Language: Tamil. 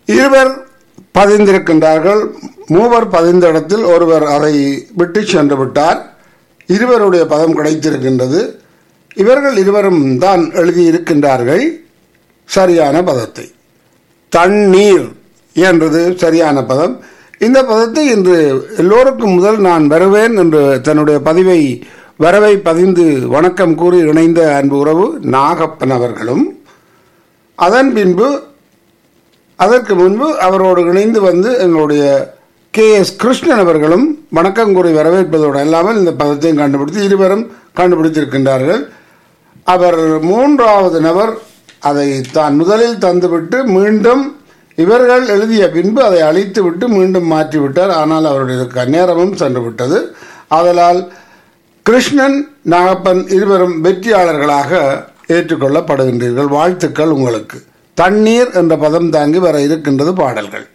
இருவர் பதிந்திருக்கின்றார்கள் மூவர் பதிந்த இடத்தில் ஒருவர் அதை விட்டு சென்று விட்டார் இருவருடைய பதம் கிடைத்திருக்கின்றது இவர்கள் இருவரும் தான் எழுதியிருக்கின்றார்கள் சரியான பதத்தை தண்ணீர் என்றது சரியான பதம் இந்த பதத்தை இன்று எல்லோருக்கும் முதல் நான் வருவேன் என்று தன்னுடைய பதிவை வரவை பதிந்து வணக்கம் கூறி இணைந்த அன்பு உறவு நாகப்பன் அவர்களும் அதன் பின்பு அதற்கு முன்பு அவரோடு இணைந்து வந்து எங்களுடைய கே எஸ் கிருஷ்ணன் அவர்களும் வணக்கம் கூறி வரவேற்பதோடு அல்லாமல் இந்த பதத்தையும் கண்டுபிடித்து இருவரும் கண்டுபிடித்திருக்கின்றார்கள் அவர் மூன்றாவது நபர் அதை தான் முதலில் தந்துவிட்டு மீண்டும் இவர்கள் எழுதிய பின்பு அதை அழித்து விட்டு மீண்டும் மாற்றிவிட்டார் ஆனால் அவருடைய நேரமும் சென்று விட்டது ஆதலால் கிருஷ்ணன் நாகப்பன் இருவரும் வெற்றியாளர்களாக ஏற்றுக்கொள்ளப்படுகின்றீர்கள் வாழ்த்துக்கள் உங்களுக்கு தண்ணீர் என்ற பதம் தாங்கி வர இருக்கின்றது பாடல்கள்